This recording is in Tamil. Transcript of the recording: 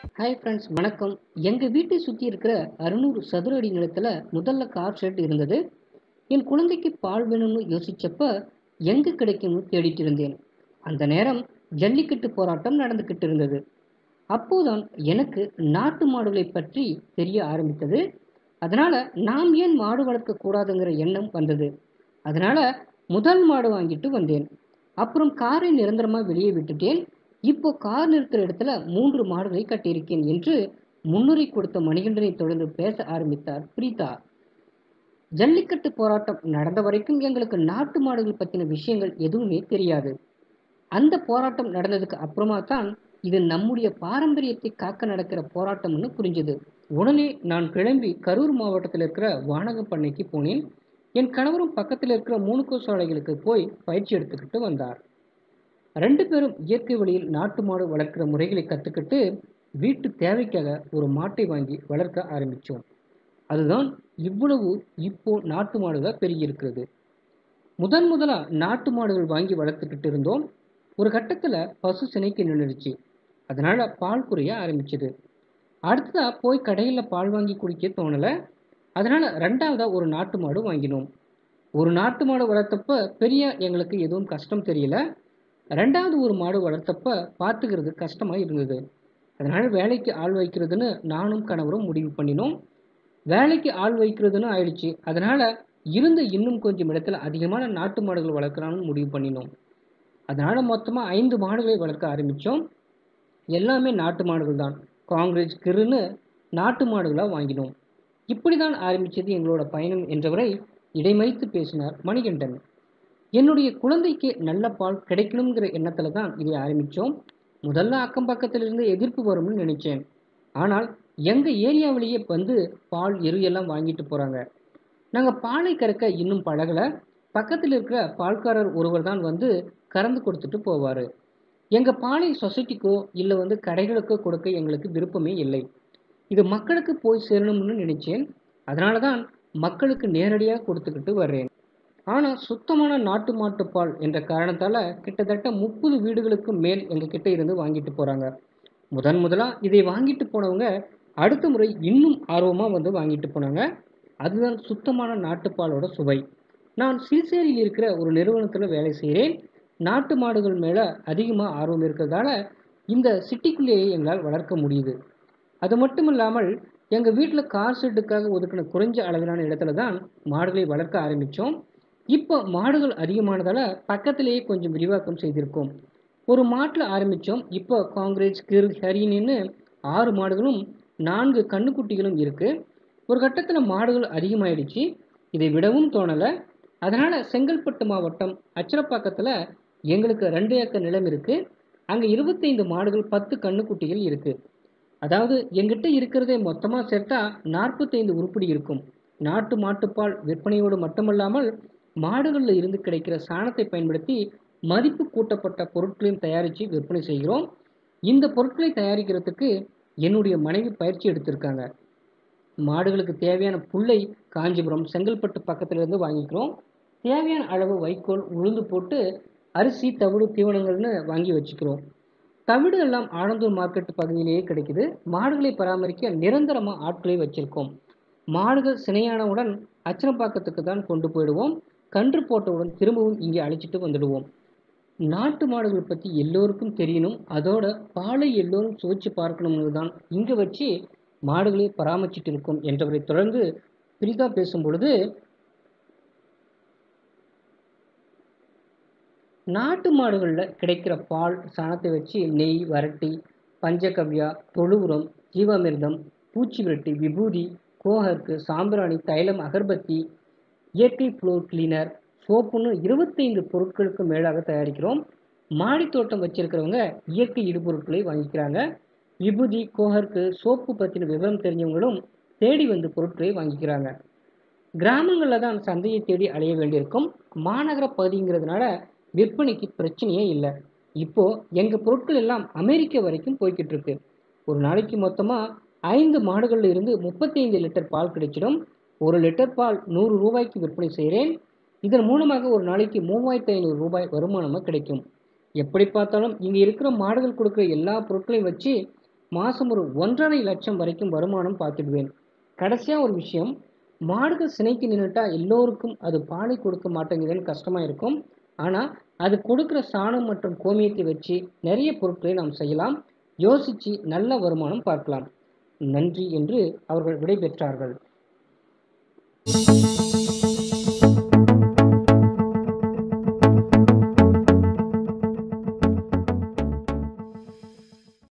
ஹாய் ஃப்ரெண்ட்ஸ் வணக்கம் எங்கள் வீட்டை சுற்றி இருக்கிற அறுநூறு சதுர அடி நிலத்தில் முதல்ல கார் ஷெட் இருந்தது என் குழந்தைக்கு பால் வேணும்னு யோசிச்சப்ப எங்கே கிடைக்கும்னு தேடிட்டு இருந்தேன் அந்த நேரம் ஜல்லிக்கட்டு போராட்டம் நடந்துக்கிட்டு இருந்தது அப்போதான் எனக்கு நாட்டு மாடுகளை பற்றி தெரிய ஆரம்பித்தது அதனால் நாம் ஏன் மாடு வளர்க்கக்கூடாதுங்கிற எண்ணம் வந்தது அதனால் முதல் மாடு வாங்கிட்டு வந்தேன் அப்புறம் காரை நிரந்தரமாக வெளியே விட்டுட்டேன் இப்போ கார் நிறுத்துற இடத்துல மூன்று மாடுகளை கட்டியிருக்கேன் என்று முன்னுரை கொடுத்த மணிகண்டனை தொடர்ந்து பேச ஆரம்பித்தார் பிரீதா ஜல்லிக்கட்டு போராட்டம் நடந்த வரைக்கும் எங்களுக்கு நாட்டு மாடுகள் பற்றின விஷயங்கள் எதுவுமே தெரியாது அந்த போராட்டம் நடந்ததுக்கு அப்புறமா தான் இது நம்முடைய பாரம்பரியத்தை காக்க நடக்கிற போராட்டம்னு புரிஞ்சது உடனே நான் கிளம்பி கரூர் மாவட்டத்தில் இருக்கிற வானகப்பண்ணைக்கு போனேன் என் கணவரும் பக்கத்தில் இருக்கிற மூணுக்கோ சாலைகளுக்கு போய் பயிற்சி எடுத்துக்கிட்டு வந்தார் ரெண்டு பேரும் இயற்கை வழியில் நாட்டு மாடு வளர்க்குற முறைகளை கற்றுக்கிட்டு வீட்டு தேவைக்காக ஒரு மாட்டை வாங்கி வளர்க்க ஆரம்பித்தோம் அதுதான் இவ்வளவு இப்போ நாட்டு மாடுகளாக பெருகி இருக்கிறது முதன் முதலாக நாட்டு மாடுகள் வாங்கி வளர்த்துக்கிட்டு இருந்தோம் ஒரு கட்டத்தில் பசு சினைக்கு நின்றுடுச்சு அதனால் பால் குறைய ஆரம்பிச்சது அடுத்ததாக போய் கடையில் பால் வாங்கி குடிக்க தோணலை அதனால் ரெண்டாவதாக ஒரு நாட்டு மாடு வாங்கினோம் ஒரு நாட்டு மாடு வளர்த்தப்ப பெரிய எங்களுக்கு எதுவும் கஷ்டம் தெரியல ரெண்டாவது ஒரு மாடு வளர்த்தப்ப பார்த்துக்கிறது கஷ்டமாக இருந்தது அதனால் வேலைக்கு ஆள் வைக்கிறதுன்னு நானும் கணவரும் முடிவு பண்ணினோம் வேலைக்கு ஆள் வைக்கிறதுன்னு ஆயிடுச்சு அதனால் இருந்த இன்னும் கொஞ்சம் இடத்துல அதிகமான நாட்டு மாடுகள் வளர்க்கலாம்னு முடிவு பண்ணினோம் அதனால் மொத்தமாக ஐந்து மாடுகளை வளர்க்க ஆரம்பித்தோம் எல்லாமே நாட்டு மாடுகள் தான் காங்கிரஸ் கிருன்னு நாட்டு மாடுகளாக வாங்கினோம் இப்படி தான் ஆரம்பித்தது எங்களோட பயணம் என்றவரை இடைமறித்து பேசினார் மணிகண்டன் என்னுடைய குழந்தைக்கு நல்ல பால் கிடைக்கணுங்கிற எண்ணத்தில் தான் இதை ஆரம்பித்தோம் முதல்ல அக்கம் பக்கத்திலிருந்து எதிர்ப்பு வரும்னு நினைச்சேன் ஆனால் எங்கள் ஏரியாவிலேயே வந்து பால் எரு எல்லாம் வாங்கிட்டு போகிறாங்க நாங்கள் பாலை கறக்க இன்னும் பழகலை பக்கத்தில் இருக்கிற பால்காரர் ஒருவர் தான் வந்து கறந்து கொடுத்துட்டு போவார் எங்கள் பாலை சொசைட்டிக்கோ இல்லை வந்து கடைகளுக்கோ கொடுக்க எங்களுக்கு விருப்பமே இல்லை இது மக்களுக்கு போய் சேரணும்னு நினைச்சேன் அதனால தான் மக்களுக்கு நேரடியாக கொடுத்துக்கிட்டு வர்றேன் ஆனால் சுத்தமான நாட்டு மாட்டு பால் என்ற காரணத்தால் கிட்டத்தட்ட முப்பது வீடுகளுக்கு மேல் எங்கள் கிட்ட இருந்து வாங்கிட்டு போகிறாங்க முதன் முதலாக இதை வாங்கிட்டு போனவங்க அடுத்த முறை இன்னும் ஆர்வமாக வந்து வாங்கிட்டு போனாங்க அதுதான் சுத்தமான நாட்டுப்பாலோட சுவை நான் சில்சேரியில் இருக்கிற ஒரு நிறுவனத்தில் வேலை செய்கிறேன் நாட்டு மாடுகள் மேலே அதிகமாக ஆர்வம் இருக்கிறதால இந்த சிட்டிக்குள்ளேயே எங்களால் வளர்க்க முடியுது அது மட்டும் இல்லாமல் எங்கள் வீட்டில் கார் ஷெட்டுக்காக ஒதுக்கின குறைஞ்ச அளவிலான இடத்துல தான் மாடுகளை வளர்க்க ஆரம்பித்தோம் இப்போ மாடுகள் அதிகமானதால் பக்கத்திலேயே கொஞ்சம் விரிவாக்கம் செய்திருக்கோம் ஒரு மாட்டில் ஆரம்பித்தோம் இப்போ காங்கிரஸ் கிர் ஹரின்னு ஆறு மாடுகளும் நான்கு கண்ணுக்குட்டிகளும் இருக்குது ஒரு கட்டத்தில் மாடுகள் அதிகமாயிடுச்சு இதை விடவும் தோணலை அதனால் செங்கல்பட்டு மாவட்டம் அச்சரப்பாக்கத்தில் எங்களுக்கு ரெண்டு ஏக்கர் நிலம் இருக்குது அங்கே இருபத்தைந்து மாடுகள் பத்து கண்ணுக்குட்டிகள் இருக்குது அதாவது எங்கிட்ட இருக்கிறதே மொத்தமாக சேர்த்தா நாற்பத்தைந்து உருப்படி இருக்கும் நாட்டு மாட்டுப்பால் விற்பனையோடு மட்டுமல்லாமல் மாடுகளில் இருந்து கிடைக்கிற சாணத்தை பயன்படுத்தி மதிப்பு கூட்டப்பட்ட பொருட்களையும் தயாரித்து விற்பனை செய்கிறோம் இந்த பொருட்களை தயாரிக்கிறதுக்கு என்னுடைய மனைவி பயிற்சி எடுத்திருக்காங்க மாடுகளுக்கு தேவையான புல்லை காஞ்சிபுரம் செங்கல்பட்டு பக்கத்துலேருந்து வாங்கிக்கிறோம் தேவையான அளவு வைக்கோல் உளுந்து போட்டு அரிசி தவிடு தீவனங்கள்னு வாங்கி வச்சுக்கிறோம் தவிடு எல்லாம் ஆனந்தூர் மார்க்கெட் பகுதியிலேயே கிடைக்குது மாடுகளை பராமரிக்க நிரந்தரமாக ஆட்களை வச்சிருக்கோம் மாடுகள் சினையானவுடன் அச்சனப்பாக்கத்துக்கு தான் கொண்டு போயிடுவோம் கன்று போட்டவுடன் திரும்பவும் இங்கே அழைச்சிட்டு வந்துடுவோம் நாட்டு மாடுகள் பற்றி எல்லோருக்கும் தெரியணும் அதோட பாலை எல்லோரும் சுவைச்சு பார்க்கணும்னு தான் இங்கே வச்சு மாடுகளை பராமரிச்சிட்டு இருக்கோம் என்றவரை தொடர்ந்து பிரிதா பேசும் பொழுது நாட்டு மாடுகளில் கிடைக்கிற பால் சாணத்தை வச்சு நெய் வரட்டி பஞ்சகவ்யா தொழு உரம் ஜீவாமிர்தம் பூச்சி விரட்டி விபூதி கோஹர்க்கு சாம்பிராணி தைலம் அகர்பத்தி இயற்கை ஃப்ளோர் கிளீனர் சோப்புன்னு இருபத்தைந்து பொருட்களுக்கு மேலாக தயாரிக்கிறோம் மாடி தோட்டம் வச்சிருக்கிறவங்க இயற்கை இடுபொருட்களை வாங்கிக்கிறாங்க விபூதி கோஹர்க்கு சோப்பு பற்றின விவரம் தெரிஞ்சவங்களும் தேடி வந்து பொருட்களை வாங்கிக்கிறாங்க கிராமங்களில் தான் சந்தையை தேடி அலைய வேண்டியிருக்கும் மாநகர பகுதிங்கிறதுனால விற்பனைக்கு பிரச்சனையே இல்லை இப்போ எங்கள் பொருட்கள் எல்லாம் அமெரிக்கா வரைக்கும் போய்கிட்டு இருக்கு ஒரு நாளைக்கு மொத்தமாக ஐந்து மாடுகளில் இருந்து முப்பத்தைந்து லிட்டர் பால் கிடைச்சிடும் ஒரு லிட்டர் பால் நூறு ரூபாய்க்கு விற்பனை செய்கிறேன் இதன் மூலமாக ஒரு நாளைக்கு மூவாயிரத்தி ஐநூறு ரூபாய் வருமானமாக கிடைக்கும் எப்படி பார்த்தாலும் இங்கே இருக்கிற மாடுகள் கொடுக்குற எல்லா பொருட்களையும் வச்சு மாதம் ஒரு ஒன்றரை லட்சம் வரைக்கும் வருமானம் பார்த்துடுவேன் கடைசியாக ஒரு விஷயம் மாடுகள் சினைக்கு நின்றுட்டா எல்லோருக்கும் அது பாலை கொடுக்க மாட்டேங்குதுன்னு கஷ்டமாக இருக்கும் ஆனால் அது கொடுக்குற சாணம் மற்றும் கோமியத்தை வச்சு நிறைய பொருட்களை நாம் செய்யலாம் யோசித்து நல்ல வருமானம் பார்க்கலாம் நன்றி என்று அவர்கள் விடைபெற்றார்கள்